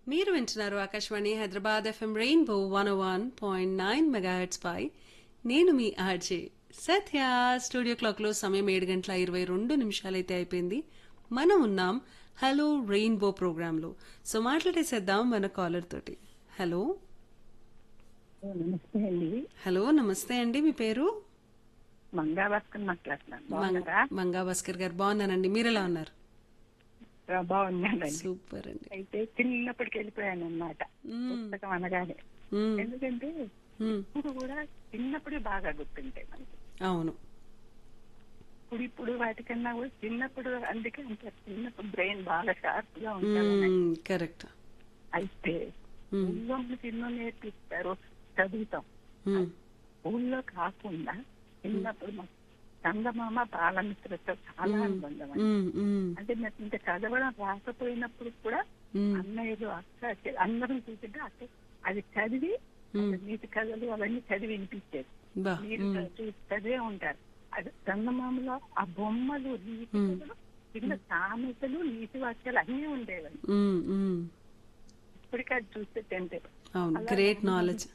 మీరు వింటున్నారు Akashvani Hyderabad F M rainbow one one point nine megahertz పై నేను మీ ఆర్జే సత్య స్టూడియో క్లాక్లో సమయం ఏడు గంటల ఇరవై రెండు నిమిషాలైతే అయిపోయింది మనం ఉన్నాం హలో రెయిన్బో ప్రోగ్రాంలో సో మాట్లాడేసేద్దాం మన కాలర్ తోటి హలో నమస్తే అండి హలో నమస్తే అండి మీ పేరు మంగా భాస్కర్ మాట్లాడుతున్నాను మంగ- బాగున్నారా మంగా భాస్కర్ గారు బాగున్నానండి మీరు ఎలా ఉన్నారు ఆ, బాగున్నానండి సూపర్ అండి అయితే చిన్నప్పటికి వెళ్ళిపోయాను అన్నమాట మ్మ్. పుస్తకం అనగానే మ్మ్. ఎందుకంటే మ్మ్. ఇప్పుడు కూడా చిన్నప్పుడు బాగా గుర్తుంటాయి మనకి అవును ఇప్పుడు ఇప్పుడు వాటికన్నా కూడా చిన్నప్పుడు అందుకే అంత చిన్నప్పుడు బ్రెయిన్ బాగా షార్ప్ గా ఉంటుంది కరెక్ట్ అయితే మ్మ్. ఊళ్ళో మనకి ఎన్నో నేర్పిస్తారు చదువుతాం ఊళ్ళో కాకుండా చిన్నప్పుడు మాకు చందమామ బాలమిత్రతో చాలా అనుబంధం అండి. అంటే నాకు ఇంకా చదవడం రాకపోయినప్పుడు కూడా అన్నయ్యలు అక్క చె- అందరం చూసింటే అక్క అది చదివి అసలు నీతి కథలు అవన్నీ చదివి వినిపించేది బా మీరు చూ- చదివే ఉంటారు అది చందమామలో ఆ బొమ్మలు నీతి కథలు కింద సామెతలు నీతి వాక్యాలు అన్నీ ఉండేవండి మ్మ్, మ్మ్. ఇప్పటికీ అది చూస్తే టెంతే అవును గ్రేట్ నాలెడ్జ్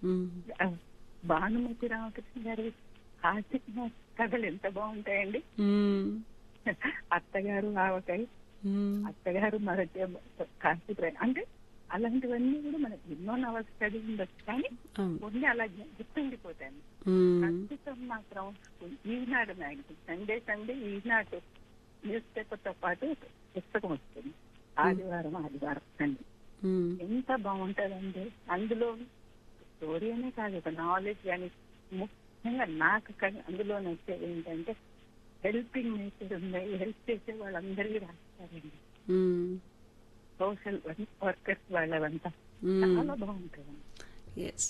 భానుమతి రామకృష్ణ గారి హాస్య కథలు ఎంత బాగుంటాయండి అత్తగారు ఆవకాయ అత్తగారు మరొక కాశీప్రాయ అంటే అలాంటివన్నీ కూడా మనకి ఎన్నో నవల్స్ చదివి ఉండొచ్చు కానీ కొన్ని అలా గుర్తుండిపోతాయి ప్రస్తుతం మాత్రం Eenadu magazine Sunday Sunday Eenadu news paper తో పాటు పుస్తకం వస్తుంది ఆదివారం ఆదివారం సండే ఎంత బాగుంటదండి అందులో స్టోరీ అనే కాదు ఒక నాలెడ్జ్ కానీ ముఖ్యంగా నాకు క- అందులో నచ్చేది ఏంటంటే హెల్పింగ్ నేచర్ ఉంది హెల్ప్ చేసే వాళ్ళందరికీ రాస్తారండి సోషల్ వర్కర్స్ వాళ్ళవంతా చాలా బాగుంటుంది ఎస్